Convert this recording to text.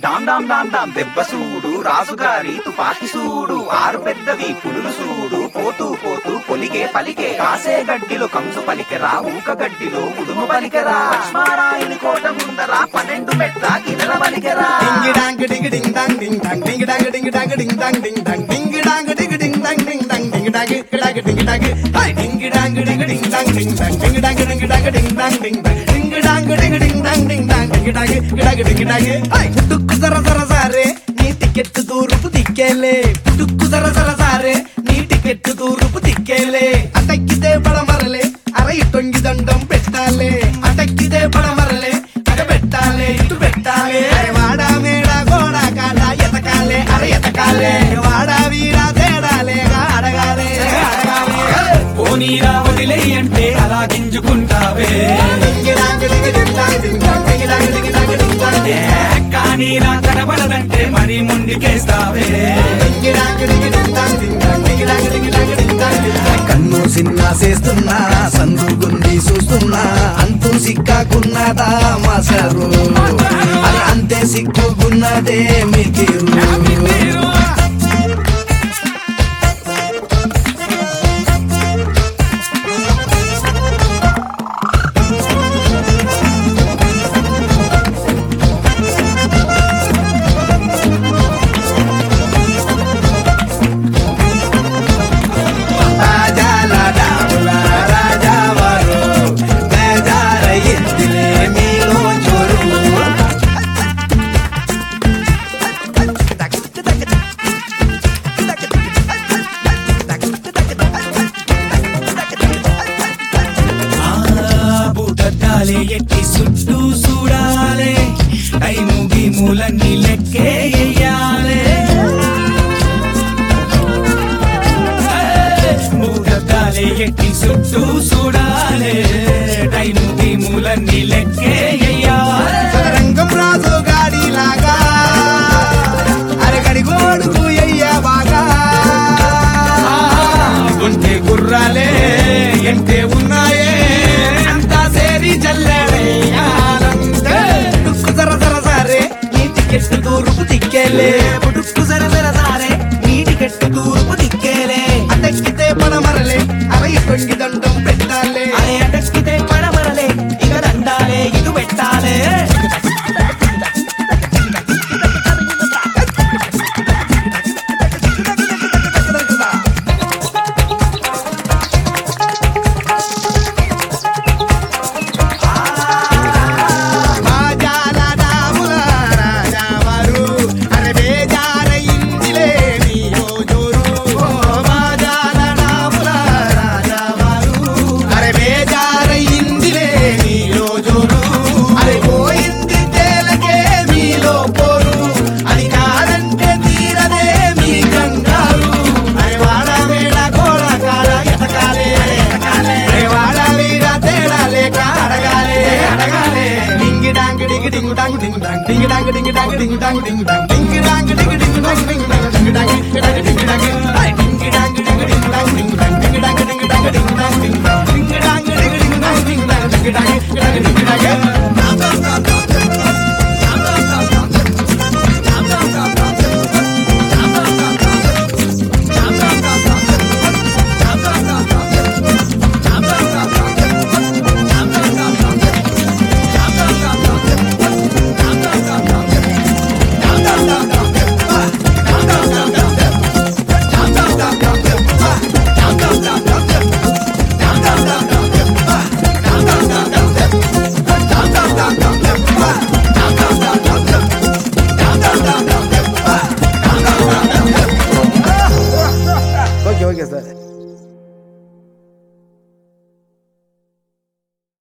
dam dam dam dam దెబ్బ సూడు రాజుగారి తుపాకి సూడు ఆరు పెద్దవి పులులు సూడు పోతూ పోతూ పొలిగే పలికే కాసే గడ్డిలో కంసు పలికెరా ఊక గడ్డిలో ఉడుము పలికెరా లక్ష్మారాయుని కోట ముందర పన్నెండు మెట్ల గిన్నెల పలికెరా డింగి డాంగ్ డింగి డింగ్ డాంగ్ డింగ్ డాంగ్ డింగి డాంగ్ డింగి డాంగ్ డింగ్ డాంగ్ డింగ్ డాంగ్ డింగి డాంగ్ డింగి డింగ్ డాంగ్ డింగ్ డాంగ్ డింగి డాంగ్ డింగి డాంగ్ డింగి డాంగ్ హై డింగి డాంగ్ డింగి డింగ్ డాంగ్ డింగ్ డాంగ్ డింగి డాంగ్ డింగి డాంగ్ డింగ్ డాంగ్ డింగ్ డాంగ్ డింగి డాంగ్ డింగి డింగ్ డాంగ్ డింగ్ డాంగ్ డింగి డాంగ్ డింగి డాంగ్ డింగి డాంగ్ హై పుట్టుకు జర జర సారే నీ టికెట్ దూరుపు దిక్కేలే పుట్టుకు జర జర సారే నీ టికెట్ దూరుపు దిక్కేలే అటక్కితే పడమరలే అర ఇటొంగి దండం పెట్టాలే అటక్కితే పడమరలే అట పెట్టాలే ఇటు పెట్టాలే అరే వాడా మేడ గోడ కాడ ఎతకాలే అరే ఎతకాలే వాడా వీడా తేడాలేగా అడగాలే అడగాలే పోనీరా వదిలే అంటే అలా గింజుకుంటావే డింగిడాంగి డింగి డింగిడాంగి డింగిడాంగి డింగిడాంగి డింగిడాంగి డింగిడాంగి ఏ, కానీ నా కనబడదంటే మరి ముందుకేస్తావే డింగిడాంగి డింగి డింగిడాంగి డింగిడాంగి డింగిడాంగి డింగిడాంగి డింగిడాంగి కన్ను సిన్నా చేస్తున్నా సందుగుంది చూస్తున్నా అంతు సిక్కాకున్నదా మసరు అది అంతే సిక్కుకున్నదే మితిరు రాజాల డాముల రాజావారు బేజార ఎత్తిలే మీలో చోరు బూటద్దాలే ఎట్టి చుట్టూ చూడాలే టైము గీములన్నీ లెక్కేయాలే బూటద్దాలే ఎట్టి చుట్టూ చూడాలే టైము గీములన్నీ లెక్కేయాలే రంగం రాజు గాడిలాగా అరగడి గోడుకు అయ్యా బాగా ఉంటే గుర్రాలే ఎంటే ఉన్నాయే అంతా సేరి జల్లెడయ్యాలంతే డుక్కు జర జర సరే నీ టికెట్ తూర్పు తిక్కేలే పుట్టుకు జర జర సారే నీ టికెట్ తూర్పు దిక్కేలే అటెక్కితే పడమరలే అరై తొంగి దండం పెట్టాలే అరే అటెక్కితే పడమరలే ఇక దండాలే ఇటు పెట్టాలే రాజాల డాముల రాజావారు అరే బేజార ఇందిలే మీలో జోరు ఓ రాజాల డాముల రాజావారు అరే బేజార ఇందిలే మీలో జోరు అరే పోయింది తేలకే మీలో పోరు అది కాదంటే తీరదే మీ కంగారు అరే వాడ వేడ గోడ కాడ ఎతకాలే ఎతకాలే అరే వాడ వీడ తేడా లేక అడగాలే అడగాలే డింగి డాంగ్ డింగి డింగు డాంగ్ డింగు డాంగ్ డింగి డాంగ్ డింగి డాంగ్ డింగు డాంగ్ డింగు డాంగ్